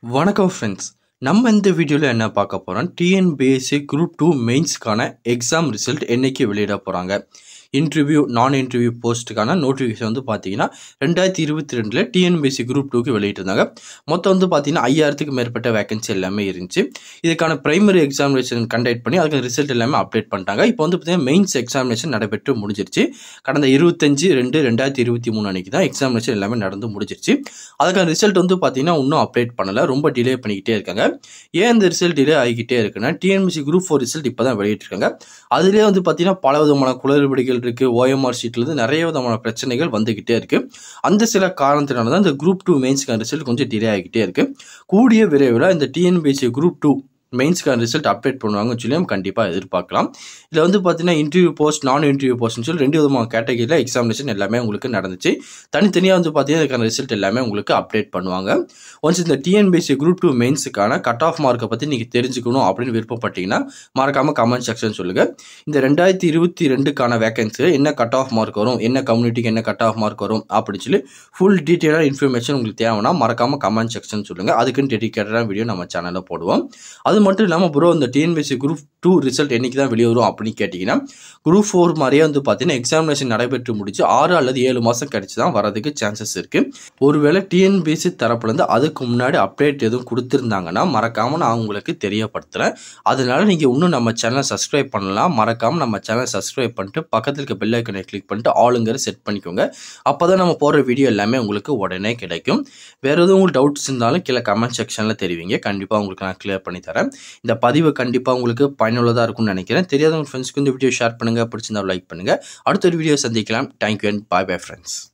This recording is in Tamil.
வணக்கம் ஃப்ரெண்ட்ஸ் நம்ம இந்த வீடியோவில் என்ன பார்க்க போகிறோம் டிஎன்பிஎஸ்சி குரூப் டூ மெயின்ஸ்க்கான எக்ஸாம் ரிசல்ட் என்னைக்கு வெளியிட போகிறாங்க இன்டர்வியூ நான் இன்டர்வியூ போஸ்ட்டுக்கான நோட்டிஃபிகேஷன் வந்து பார்த்தீங்கன்னா ரெண்டாயிரத்தி இருபத்தி ரெண்டில் டிஎன்பிஎஸ்சி குரூப் டூக்கு வெளியிட்டிருந்தாங்க மொத்தம் வந்து பார்த்தீங்கன்னா ஐயாயிரத்துக்கு மேற்பட்ட வேகன்சி எல்லாமே இருந்துச்சு இதுக்கான பிரைமரி எக்ஸாமினேஷன் கண்டக்ட் பண்ணி அதுக்கு ரிசல்ட் எல்லாமே அப்டேட் பண்ணிட்டாங்க இப்போ வந்து பார்த்தீங்கன்னா மெயின்ஸ் எக்ஸாமினேஷன் நடைபெற்று முடிஞ்சிருச்சு கடந்த இருபத்தஞ்சு ரெண்டு ரெண்டாயிரத்தி இருபத்தி மூணு அன்னைக்கு தான் எக்ஸாமினேஷன் எல்லாமே நடந்து முடிஞ்சிருச்சு அதுக்கான ரிசல்ட் வந்து பார்த்தீங்கன்னா இன்னும் அப்டேட் பண்ணலை ரொம்ப டிலே பண்ணிக்கிட்டே இருக்காங்க ஏன் இந்த ரிசல்ட் டிலே ஆகிக்கிட்டே இருக்குன்னா டிஎன்பிசி குரூப் ஃபோர் ரிசல்ட் இப்போ தான் வெளியிட்டிருக்காங்க அதுலேயே வந்து பார்த்தீங்கன்னா பல விதமான குளறுபடிகள் இருக்குது ஓஎம்ஆர் ஷீட்லேருந்து நிறைய விதமான பிரச்சனைகள் வந்துக்கிட்டே இருக்குது அந்த சில காரணத்தினால தான் இந்த குரூப் டூ மெயின்ஸ்க்கான ரிசல்ட் கொஞ்சம் டிலே ஆகிக்கிட்டே இருக்குது கூடிய விரைவில் இந்த டிஎன்பிசி குரூப் டூ மெயின்ஸ்க்கான ரிசல்ட் அப்டேட் பண்ணுவாங்கன்னு சொல்லி நம்ம கண்டிப்பாக எதிர்பார்க்கலாம் இதில் வந்து பார்த்தீங்கன்னா இன்டர்வியூ போஸ்ட் நான் இன்டர்வியூ போஸ்ட்னு சொல்லி ரெண்டு விதமான கேட்டகரியில் எக்ஸாமினேஷன் எல்லாமே உங்களுக்கு நடந்துச்சு தனித்தனியாக வந்து பார்த்தீங்கன்னா இதுக்கான ரிசல்ட் எல்லாமே உங்களுக்கு அப்டேட் பண்ணுவாங்க ஒன்ஸ் இந்த டிஎன்பிஎஸ்சி குரூப் டூ மெயின்ஸுக்கான கட் ஆஃப் மார்க்கை பற்றி நீங்கள் தெரிஞ்சுக்கணும் அப்படின்னு விருப்பப்பட்டீங்கன்னா மறக்காமல் கமெண்ட் செக்ஷன் சொல்லுங்கள் இந்த ரெண்டாயிரத்தி இருபத்தி ரெண்டுக்கான வேகன்சி என்ன கட் ஆஃப் மார்க் வரும் என்ன கம்யூனிட்டிக்கு என்ன கட் ஆஃப் மார்க் வரும் அப்படின்னு சொல்லி ஃபுல் டீட்டெயிலான இன்ஃபர்மேஷன் உங்களுக்கு தேவைன்னா மறக்காமல் கமெண்ட் செக்ஷன் சொல்லுங்கள் அதுக்குன்னு டெடிக்கேட்டடான வீடியோ நம்ம சேனலில் போடுவோம் அது மட்டும் இல்லாமல் ப்ரோ இந்த டிஎன்பிஎஸ்சி குரூப் டூ ரிசல்ட் என்னைக்கு தான் வெளியே வரும் அப்படின்னு கேட்டிங்கன்னா குரூப் ஃபோர் மாதிரியே வந்து பார்த்தீங்கன்னா எக்ஸாமினேஷன் நடைபெற்று முடிச்சு ஆறு அல்லது ஏழு மாதம் கழிச்சு தான் வரதுக்கு சான்சஸ் இருக்குது ஒருவேளை டிஎன்பிஎஸ்சி தரப்புலேருந்து அதுக்கு முன்னாடி அப்டேட் எதுவும் கொடுத்துருந்தாங்கன்னா மறக்காமல் நான் உங்களுக்கு தெரியப்படுத்துகிறேன் அதனால நீங்கள் இன்னும் நம்ம சேனலை சப்ஸ்கிரைப் பண்ணலாம் மறக்காமல் நம்ம சேனலை சப்ஸ்கிரைப் பண்ணிட்டு பக்கத்தில் இருக்க பெல் ஐக்கனை கிளிக் பண்ணிட்டு ஆளுங்கிற செட் பண்ணிக்கோங்க அப்போ தான் நம்ம போடுற வீடியோ எல்லாமே உங்களுக்கு உடனே கிடைக்கும் வேறு எதுவும் உங்களுக்கு டவுட்ஸ் இருந்தாலும் கீழே கமெண்ட் செக்ஷனில் தெரிவிங்க கண்டிப்பாக உங்களுக்கு நான் கிளியர் பண்ணி தரேன் இந்த பதிவு கண்டிப்பாக உங்களுக்கு பயனுள்ளதாக இருக்கும்னு நினைக்கிறேன் தெரியாதவங்க ஃப்ரெண்ட்ஸ்க்கு இந்த வீடியோ ஷேர் பண்ணுங்கள் பிடிச்சிருந்தா லைக் பண்ணுங்கள் அடுத்த ஒரு வீடியோ சந்திக்கலாம் thank you and bye bye friends